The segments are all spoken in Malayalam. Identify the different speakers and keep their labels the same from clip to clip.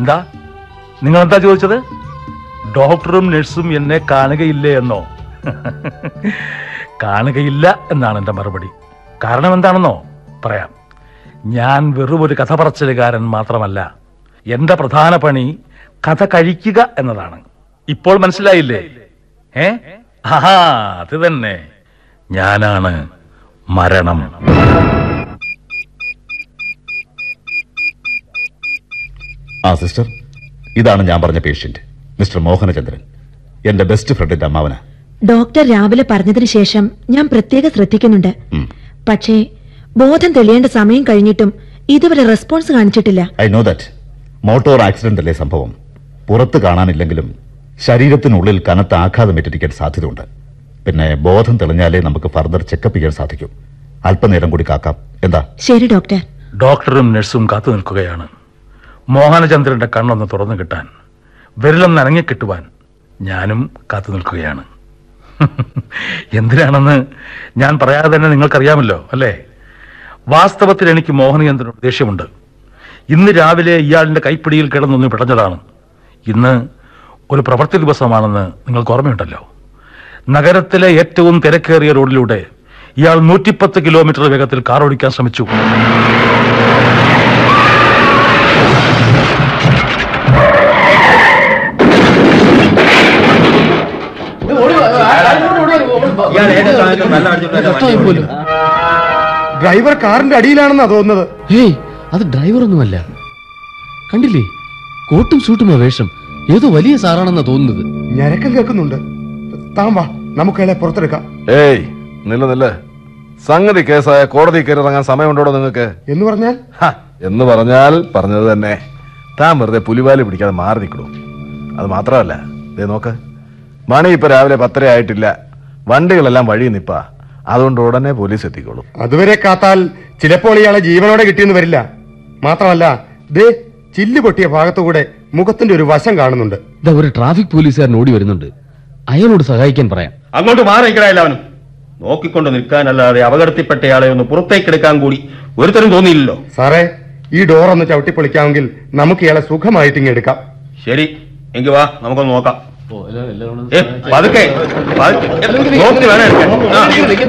Speaker 1: എന്താ നിങ്ങൾ എന്താ ചോദിച്ചത് ഡോക്ടറും നഴ്സും എന്നെ കാണുകയില്ലേ എന്നോ കാണുകയില്ല എന്നാണ് എൻ്റെ മറുപടി കാരണം എന്താണെന്നോ പറയാം ഞാൻ വെറും ഒരു കഥ പറച്ചിലുകാരൻ മാത്രമല്ല എന്റെ പ്രധാന പണി കഥ കഴിക്കുക എന്നതാണ് ഇപ്പോൾ മനസ്സിലായില്ലേ ഏ ആഹാ അത് തന്നെ ഞാനാണ് മരണം
Speaker 2: ആ സിസ്റ്റർ ഇതാണ് ഞാൻ പറഞ്ഞ പേഷ്യന്റ് മിസ്റ്റർ മോഹനചന്ദ്രൻ എന്റെ ബെസ്റ്റ് ഫ്രണ്ടിന്റെ അമ്മാവന
Speaker 3: ഡോക്ടർ രാവിലെ പറഞ്ഞതിന് ശേഷം ഞാൻ പ്രത്യേകം ശ്രദ്ധിക്കുന്നുണ്ട് പക്ഷേ ബോധം തെളിയേണ്ട സമയം കഴിഞ്ഞിട്ടും ഇതുവരെ റെസ്പോൺസ് കാണിച്ചിട്ടില്ല
Speaker 2: I know that motor accident അല്ലേ സംഭവം പുറത്ത് കാണാനില്ലെങ്കിലും ശരീരത്തിനുള്ളിൽ കനത്ത ആഘാതമേറ്റിരിക്കാൻ സാധ്യതയുണ്ട് പിന്നെ ബോധം തെളിഞ്ഞാലേ നമുക്ക് ഫർദർ ചെക്കപ്പ് ചെയ്യാൻ സാധിക്കൂ അല്പനേരം കൂടി കാക്കാം എന്താ
Speaker 3: ശരി ഡോക്ടർ
Speaker 1: ഡോക്ടറും നഴ്സും കാത്തു നിൽക്കുകയാണ് മോഹനചന്ദ്രന്റെ കണ്ണൊന്ന് തുറന്നു കിട്ടാൻ വിരലൊന്ന് അനങ്ങിക്കിട്ടുവാൻ ഞാനും കാത്തു നിൽക്കുകയാണ് എന്തിനാണെന്ന് ഞാൻ പറയാതെ തന്നെ നിങ്ങൾക്കറിയാമല്ലോ അല്ലേ വാസ്തവത്തിൽ എനിക്ക് മോഹനചന്ദ്രനോട് ദേഷ്യമുണ്ട് ഇന്ന് രാവിലെ ഇയാളിന്റെ കൈപ്പിടിയിൽ കിടന്നൊന്ന് പിടഞ്ഞതാണ് ഇന്ന് ഒരു പ്രവൃത്തി ദിവസമാണെന്ന് നിങ്ങൾക്ക് ഓർമ്മയുണ്ടല്ലോ നഗരത്തിലെ ഏറ്റവും തിരക്കേറിയ റോഡിലൂടെ ഇയാൾ നൂറ്റിപ്പത്ത് കിലോമീറ്റർ വേഗത്തിൽ കാർ ഓടിക്കാൻ ശ്രമിച്ചു
Speaker 4: ഡ്രൈവർ കാറിന്റെ അടിയിലാണെന്നാ തോന്നുന്നത്
Speaker 5: ഹേയ് അത് ഡ്രൈവർ ഒന്നുമല്ല കണ്ടില്ലേ കോട്ടും സൂട്ടുമാ വേഷം ഏതോ വലിയ സാറാണെന്നാ തോന്നുന്നത്
Speaker 4: ഞരക്കം കേൾക്കുന്നുണ്ട് താൻ വാ നമുക്ക് അയാളെ പുറത്തെടുക്കാം
Speaker 6: ഏയ് നില്ല നില്ല സംഗതി കേസായ കോടതി കയറി ഇറങ്ങാൻ സമയമുണ്ടോ നിങ്ങൾക്ക്
Speaker 4: എന്ന് പറഞ്ഞാൽ
Speaker 6: ഹ, എന്ന് പറഞ്ഞാൽ പറഞ്ഞത് തന്നെ താൻ വെറുതെ പുലിവാല് പിടിക്കാതെ മാറി നിൽക്കണു അത് മാത്രമല്ല ദേ നോക്ക് മണി ഇപ്പൊ രാവിലെ പത്തര ആയിട്ടില്ല വണ്ടികളെല്ലാം വഴി നിപ്പാ അതുകൊണ്ട് ഉടനെ പോലീസ് എത്തിക്കോളും
Speaker 4: അതുവരെ കാത്താൽ ചിലപ്പോൾ ഇയാളെ ജീവനോടെ കിട്ടിയെന്ന് വരില്ല മാത്രമല്ല ദേ ചില്ല് പൊട്ടിയ ഭാഗത്തുകൂടെ മുഖത്തിന്റെ ഒരു വശം കാണുന്നുണ്ട്
Speaker 5: ഇതാ ഒരു ട്രാഫിക് പോലീസുകാരൻ ഓടി വരുന്നുണ്ട് അയാളോട് സഹായിക്കാൻ പറയാം
Speaker 7: അങ്ങോട്ട് മാറി നിൽക്കണ എല്ലാവനും നോക്കിക്കൊണ്ട് നിൽക്കാനല്ലാതെ അപകടത്തിൽപ്പെട്ടയാളെ ഒന്ന് പുറത്തേക്കെടുക്കാൻ കൂടി ഒരുത്തരും തോന്നിയില്ലല്ലോ
Speaker 4: സാറേ ഈ ഡോർ ഒന്ന് ചവിട്ടിപ്പൊളിക്കാമെങ്കിൽ നമുക്ക് ഇയാളെ സുഖമായിട്ട് ഇങ്ങ് എടുക്കാം
Speaker 7: ശരി എങ്കിൽ വാ നമുക്കൊന്ന് നോക്കാം ഏ, പതുക്കെ പതുക്കെ. ഏ, നോക്കി വേണം എടുക്കാൻ. ആ.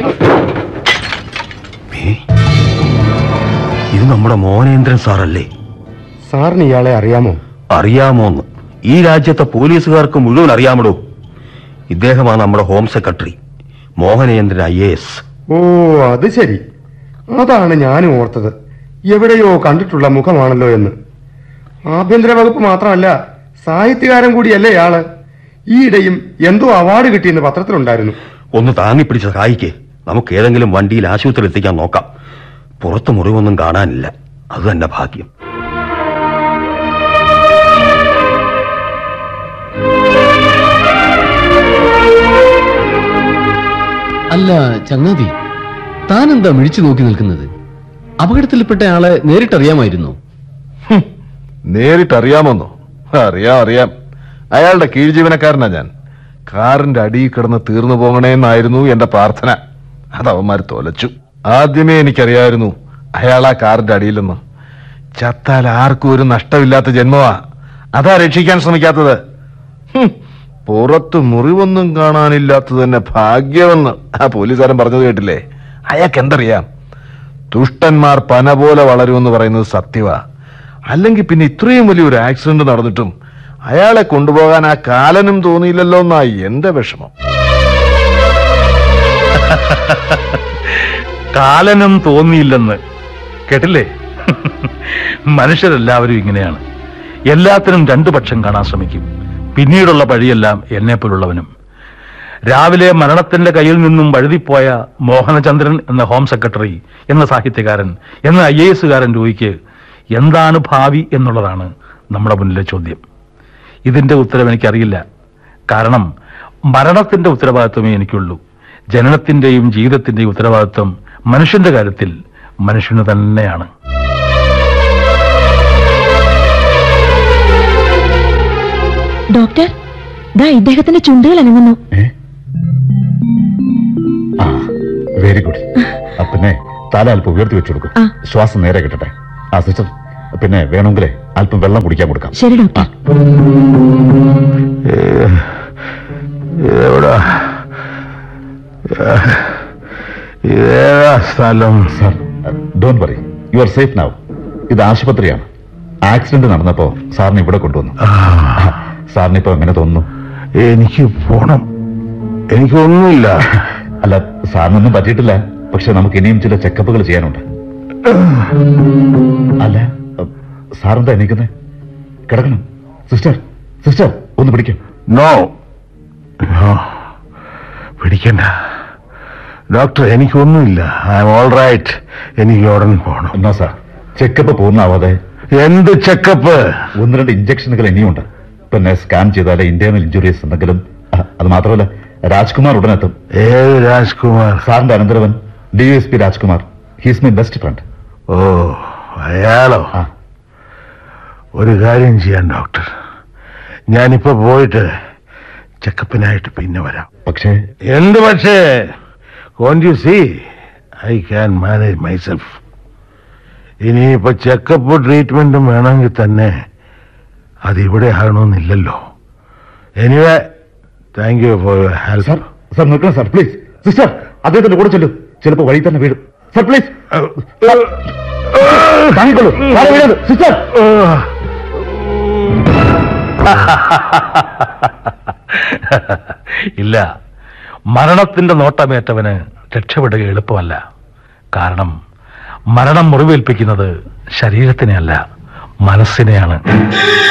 Speaker 7: ഇത് നമ്മുടെ മോനേന്ദ്രൻ സാറല്ലേ
Speaker 4: സാറിന് ഇയാളെ അറിയാമോ
Speaker 7: അറിയാമോന്ന് ഈ രാജ്യത്തെ പോലീസുകാർക്ക് മുഴുവൻ അറിയാമടോ ഇദ്ദേഹമാണ് നമ്മുടെ home secretary Mohanendran I A S
Speaker 4: ഓ അത് ശരി അതാണ് ഞാനും ഓർത്തത് എവിടെയോ കണ്ടിട്ടുള്ള മുഖമാണല്ലോ എന്ന് ആഭ്യന്തര വകുപ്പ് മാത്രമല്ല സാഹിത്യകാരൻ കൂടിയല്ലേ ഇയാള് ഈയിടെയും എന്തോ അവാർഡ് കിട്ടിയെന്ന് പത്രത്തിലുണ്ടായിരുന്നു
Speaker 7: ഒന്ന് താങ്ങിപ്പിടിച്ച സഹായിക്ക് നമുക്ക് ഏതെങ്കിലും വണ്ടിയിൽ ആശുപത്രി എത്തിക്കാൻ നോക്കാം പുറത്ത് മുറിവൊന്നും കാണാനില്ല അത് തന്നെ ഭാഗ്യം
Speaker 5: അല്ല ചങ്ങാതി താൻ എന്താ മിഴിച്ചു നോക്കി നിൽക്കുന്നത് അപകടത്തിൽപ്പെട്ട ആളെ നേരിട്ടറിയാമായിരുന്നോ
Speaker 6: നേരിട്ട് അറിയാമെന്നോ അറിയാം അറിയാം അയാളുടെ കീഴ് ജീവനക്കാരനാ ഞാൻ കാറിന്റെ അടിയിൽ കിടന്ന് തീർന്നു പോകണേന്നായിരുന്നു എന്റെ പ്രാർത്ഥന അത് അവന്മാർ തോലച്ചു ആദ്യമേ എനിക്കറിയായിരുന്നു അയാൾ ആ കാറിന്റെ അടിയിലെന്ന് ചത്താൽ ആർക്കും ഒരു നഷ്ടമില്ലാത്ത ജന്മമാ അതാ രക്ഷിക്കാൻ ശ്രമിക്കാത്തത് ഹും, പുറത്ത് മുറിവൊന്നും കാണാനില്ലാത്തത് തന്നെ ഭാഗ്യമെന്ന് ആ പോലീസുകാരൻ പറഞ്ഞത് കേട്ടില്ലേ അയാൾക്ക് എന്തറിയാം ദുഷ്ടന്മാർ പന പോലെ വളരുമെന്ന് പറയുന്നത് സത്യവാ അല്ലെങ്കിൽ പിന്നെ ഇത്രയും വലിയൊരു ആക്സിഡന്റ് നടന്നിട്ടും അയാളെ കൊണ്ടുപോകാൻ ആ കാലനും തോന്നിയില്ലല്ലോ എന്നാ എന്റെ വിഷമം
Speaker 1: കാലനും തോന്നിയില്ലെന്ന് കേട്ടില്ലേ മനുഷ്യരെല്ലാവരും ഇങ്ങനെയാണ് എല്ലാത്തിനും രണ്ടു പക്ഷം കാണാൻ ശ്രമിക്കും പിന്നീടുള്ള പഴിയെല്ലാം എന്നെപ്പോലുള്ളവനും രാവിലെ മരണത്തിന്റെ കയ്യിൽ നിന്നും വഴുതിപ്പോയ മോഹനചന്ദ്രൻ എന്ന ഹോം സെക്രട്ടറി എന്ന സാഹിത്യകാരൻ എന്ന ഐ എ എസുകാരൻ രോഗിക്ക് എന്താണ് ഭാവി എന്നുള്ളതാണ് നമ്മുടെ മുന്നിലെ ചോദ്യം ഇതിന്റെ ഉത്തരം എനിക്കറിയില്ല കാരണം മരണത്തിന്റെ ഉത്തരവാദിത്വമേ എനിക്കുള്ളൂ ജനനത്തിന്റെയും ജീവിതത്തിന്റെയും ഉത്തരവാദിത്വം മനുഷ്യന്റെ കാര്യത്തിൽ മനുഷ്യന് തന്നെയാണ്
Speaker 3: ഡോക്ടർ ദാ ഇദ്ദേഹത്തിന്റെ ചുണ്ടുകൾ അനങ്ങുന്നു
Speaker 2: ആ വെരി ഗുഡ് പിന്നെ തല അല്പം ഉയർത്തി വെച്ചു കൊടുക്കും ശ്വാസം നേരെ കിട്ടട്ടെ ആ സിസ്റ്റർ പിന്നെ വേണമെങ്കിലേ അല്പം വെള്ളം കുടിക്കാൻ കൊടുക്കാം
Speaker 3: ശരി ഡോക്ടർ
Speaker 6: എവിടാ ഇതേതാ സ്ഥലം
Speaker 2: sir don't worry you are safe now ഇത് ആശുപത്രിയാണ് ആക്സിഡന്റ് നടന്നപ്പോ സാറിനെ ഇവിടെ കൊണ്ടുവന്നു സാറിന് ഇപ്പൊ എങ്ങനെ തോന്നുന്നു
Speaker 6: എനിക്ക് പോണം എനിക്കൊന്നുമില്ല
Speaker 2: അല്ല സാറിനൊന്നും പറ്റിയിട്ടില്ല പക്ഷെ നമുക്ക് ഇനിയും ചില ചെക്കപ്പുകൾ ചെയ്യാനുണ്ട് അല്ല സാറെന്താ എണീക്കുന്നേ കിടക്കണം സിസ്റ്റർ സിസ്റ്റർ ഒന്ന് പിടിക്കും
Speaker 6: നോ നോ പിടിക്കണ്ട ഡോക്ടർ എനിക്കൊന്നുമില്ല ഐ എം ഓൾ റൈറ്റ് എനിക്ക് ഉടൻ പോണം
Speaker 2: എന്നാ സാർ ചെക്കപ്പ് പൂർണ്ണമാവാതെ
Speaker 6: എന്ത് ചെക്കപ്പ്
Speaker 2: ഒന്ന് രണ്ട് ഇഞ്ചക്ഷനുകൾ ഇനിയുണ്ട് പിന്നെ സ്കാൻ ചെയ്താലേ ഇന്റേണൽ ഇഞ്ചുറീസ് എന്തെങ്കിലും അഹ്, അത് മാത്രമല്ല രാജ്കുമാർ ഉടനെത്തും
Speaker 6: ഏത് രാജ്കുമാർ
Speaker 2: സാറിന്റെ അനന്തരവൻ D S P Rajkumar he's my best friend
Speaker 6: ഓ അയാളോ
Speaker 2: ആ
Speaker 6: ഒരു കാര്യം ചെയ്യാൻ ഡോക്ടർ ഞാനിപ്പോ പോയിട്ട് ചെക്കപ്പിനായിട്ട് പിന്നെ വരാം
Speaker 2: പക്ഷേ
Speaker 6: എന്ത് പക്ഷേ can't you see I can manage myself ഇനിയിപ്പോ ചെക്കപ്പ് ട്രീറ്റ്മെന്റും വേണമെങ്കിൽ തന്നെ അത് ഇവിടെ ആകണമെന്നില്ലല്ലോ anyway thank you for your
Speaker 2: sir
Speaker 6: help
Speaker 2: sir നിൽക്കണം സാർ പ്ലീസ് സിസ്റ്റർ അദ്ദേഹത്തിന്റെ കൂടെ ചെല്ലു ചിലപ്പോ വഴി തന്നെ വീഴും സാർ പ്ലീസ് താങ്ങിക്കൊള്ളൂ താഴെ വീഴരുത്. സിസ്റ്റർ
Speaker 1: ഇല്ല മരണത്തിന്റെ നോട്ടമേറ്റവന് രക്ഷപ്പെടുക എളുപ്പമല്ല കാരണം മരണം മുറിവേൽപ്പിക്കുന്നത് ശരീരത്തിനെയല്ല മനസ്സിനെയാണ്